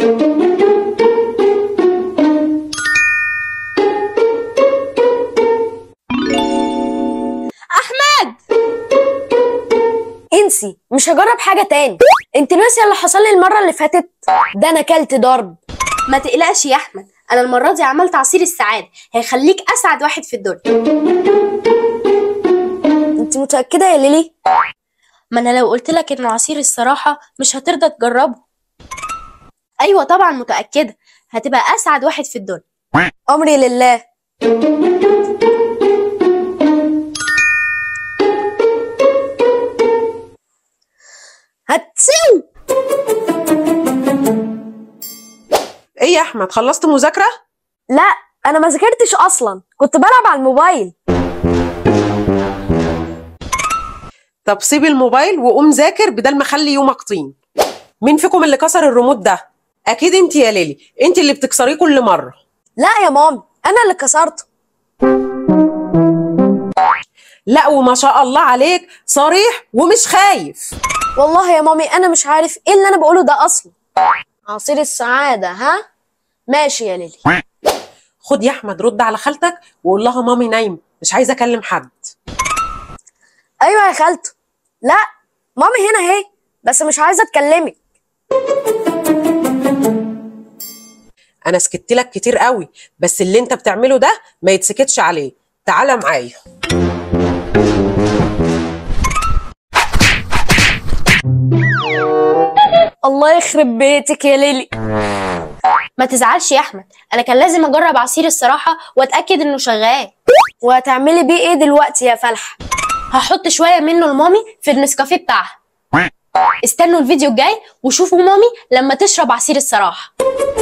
احمد انسي مش هجرب حاجة تاني انت ناسية اللي حصل لي المرة اللي فاتت ده انا كلت ضرب ما تقلقش يا احمد انا المره دي عملت عصير السعاده هيخليك اسعد واحد في الدنيا انت متأكدة يا ليلي ما انا لو قلت لك انه عصير الصراحه مش هترضى تجربه ايوه طبعا متاكده هتبقى اسعد واحد في الدنيا امري لله هتسو ايه يا احمد خلصت مذاكره لا انا ما ذاكرتش اصلا كنت بلعب على الموبايل طب سيب الموبايل وقوم ذاكر بدل ما اخلي يومك طين مين فيكم اللي كسر الريموت ده اكيد انت يا ليلي انت اللي بتكسريه كل مره لا يا مامي انا اللي كسرته لا وما شاء الله عليك صريح ومش خايف والله يا مامي انا مش عارف ايه اللي انا بقوله ده اصلا عصير السعادة ها ماشي يا ليلي خد يا احمد رد على خالتك وقول لها مامي نايم مش عايزه اكلم حد ايوه يا خالته لا مامي هنا اهي بس مش عايزه اتكلمك انا سكت لك كتير قوي بس اللي انت بتعمله ده ما يتسكتش عليه تعالى معايا الله يخرب بيتك يا ليلي ما تزعلش يا احمد انا كان لازم اجرب عصير الصراحه واتاكد انه شغال وهتعملي بيه ايه دلوقتي يا فلحة هحط شويه منه لمامي في النسكافيه بتاعها استنوا الفيديو الجاي وشوفوا مامي لما تشرب عصير الصراحه